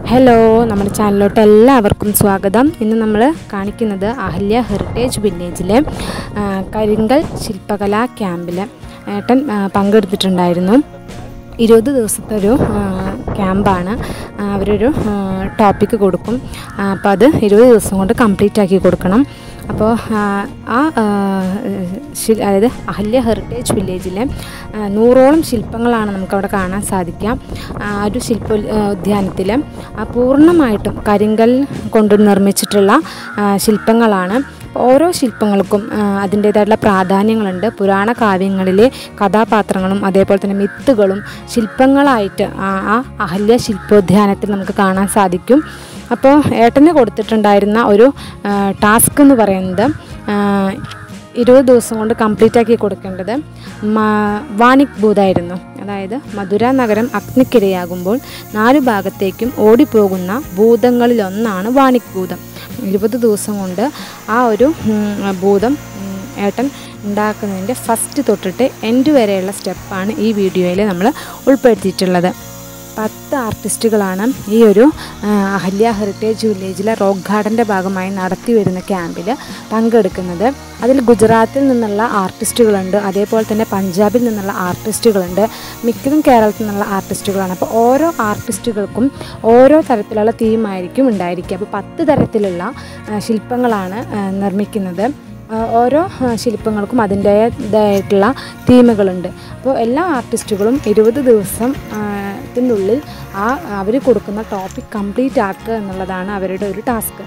hello നമ്മുടെ ചാനലിലോട്ട് എല്ലാവർക്കും സ്വാഗതം ഇന്ന് നമ്മൾ കാണിക്കുന്നത് അഹല്യ ഹെറിറ്റേജ് വില്ലേജിലെ ആ, കരിങ്കൽ ശില്പകലാ ക്യാമ്പിൽ ഏട്ടൻ ആ, പങ്കെടുത്തിട്ടുണ്ടായിരുന്നു ഇരുപത് ദിവസത്തെ ഒരു ആ, ക്യാമ്പാണ് ആ, അവരൊരു ടോപ്പിക്ക് കൊടുക്കും ആ, അപ്പോൾ അത് ഇരുപത് ദിവസം കൊണ്ട് കംപ്ലീറ്റ് ആക്കി കൊടുക്കണം അപ്പോൾ ആ, ആ ആ, ശിൽ- അതായത് അഹല്യ ഹെറിറ്റേജ് വില്ലേജിലെ ആ, നൂറോളം ശില്പങ്ങളാണ് നമുക്കവിടെ കാണാൻ സാധിക്കുക ആ ഒരു ശില്പ ഉദ്യാനത്തിൽ പൂർണ്ണമായിട്ടും കരിങ്കൽ കൊണ്ട് നിർമ്മിച്ചിട്ടുള്ള ആ, ശില്പങ്ങളാണ് ഓരോ ശില്പങ്ങൾക്കും ആ, അതിൻ്റേതായിട്ടുള്ള പ്രാധാന്യങ്ങളുണ്ട് പുരാണ കാവ്യങ്ങളിലെ കഥാപാത്രങ്ങളും അതേപോലെ തന്നെ മിത്തുകളും ശില്പങ്ങളായിട്ട് ആ ആ അഹല്യ ശില്പോദ്യാനത്തിൽ നമുക്ക് കാണാൻ സാധിക്കും അപ്പോൾ ഏട്ടന് കൊടുത്തിട്ടുണ്ടായിരുന്ന ഒരു ടാസ്ക് എന്ന് പറയുന്നത് ആ, ഇരുപത് ദിവസം കൊണ്ട് കംപ്ലീറ്റ് ആക്കി കൊടുക്കേണ്ടത് മാ- വാണിക് ഭൂതായിരുന്നു അതായത് മധുര നഗരം അഗ്നിക്കിരയാകുമ്പോൾ നാല് ഭാഗത്തേക്കും ഓടിപ്പോകുന്ന ഭൂതങ്ങളിലൊന്നാണ് വാണിക് ഭൂതം ഇരുപത് ദിവസം കൊണ്ട് ആ ഒരു ഉം, ഭൂതം ഉം, ഏട്ടൻ ഉണ്ടാക്കുന്നതിൻ്റെ ഫസ്റ്റ് തൊട്ടിട്ട് എൻഡ് വരെയുള്ള സ്റ്റെപ്പാണ് ഈ വീഡിയോയിൽ നമ്മൾ ഉൾപ്പെടുത്തിയിട്ടുള്ളത് പത്ത് ആർട്ടിസ്റ്റുകളാണ് ഈ ഒരു ആ, അഹല്യ ഹെറിറ്റേജ് വില്ലേജിലെ റോക്ക് ഗാർഡൻ്റെ ഭാഗമായി നടത്തി വരുന്ന ക്യാമ്പിൽ പങ്കെടുക്കുന്നത് അതിൽ ഗുജറാത്തിൽ നിന്നുള്ള ആർട്ടിസ്റ്റുകളുണ്ട് അതേപോലെ തന്നെ പഞ്ചാബിൽ നിന്നുള്ള ആർട്ടിസ്റ്റുകളുണ്ട് മിക്കതും കേരളത്തിൽ നിന്നുള്ള ആർട്ടിസ്റ്റുകളാണ് അപ്പോൾ ഓരോ ആർട്ടിസ്റ്റുകൾക്കും ഓരോ തരത്തിലുള്ള തീമായിരിക്കും ഉണ്ടായിരിക്കുക അപ്പോൾ പത്ത് തരത്തിലുള്ള ആ, ശില്പങ്ങളാണ് ആ, നിർമ്മിക്കുന്നത് ആ, ഓരോ ആ, ശില്പങ്ങൾക്കും അതിൻ്റേതായിട്ടുള്ള തീമുകളുണ്ട് അപ്പോൾ എല്ലാ ആർട്ടിസ്റ്റുകളും ഇരുപത് ദിവസം ആ, ത്തിനുള്ളിൽ ആ അവർ കൊടുക്കുന്ന ടോപ്പിക് കംപ്ലീറ്റ് ആക്കുക എന്നുള്ളതാണ് അവരുടെ ഒരു ടാസ്ക്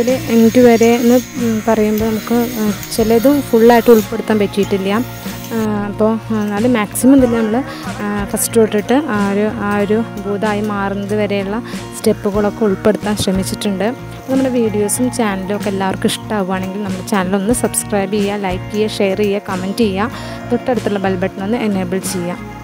മുതൽ എൻഡ് വരെ എന്ന് പറയുമ്പോൾ നമുക്ക് ചിലതും ഫുള്ളായിട്ട് ഉൾപ്പെടുത്താൻ പറ്റിയിട്ടില്ല അപ്പോൾ എന്നാലും മാക്സിമം ഇതിൽ നമ്മൾ ഫസ്റ്റ് തൊട്ടിട്ട് ആ ഒരു ആ ഒരു ഭൂതമായി മാറുന്നത് വരെയുള്ള സ്റ്റെപ്പുകളൊക്കെ ഉൾപ്പെടുത്താൻ ശ്രമിച്ചിട്ടുണ്ട് നമ്മുടെ വീഡിയോസും ചാനലും ഒക്കെ എല്ലാവർക്കും ഇഷ്ടമാവുകയാണെങ്കിൽ നമ്മുടെ ചാനൽ ഒന്ന് സബ്സ്ക്രൈബ് ചെയ്യുക ലൈക്ക് ചെയ്യുക ഷെയർ ചെയ്യുക കമൻറ്റ് ചെയ്യുക തൊട്ടടുത്തുള്ള ബെൽ ബട്ടൺ ഒന്ന് എനേബിൾ ചെയ്യുക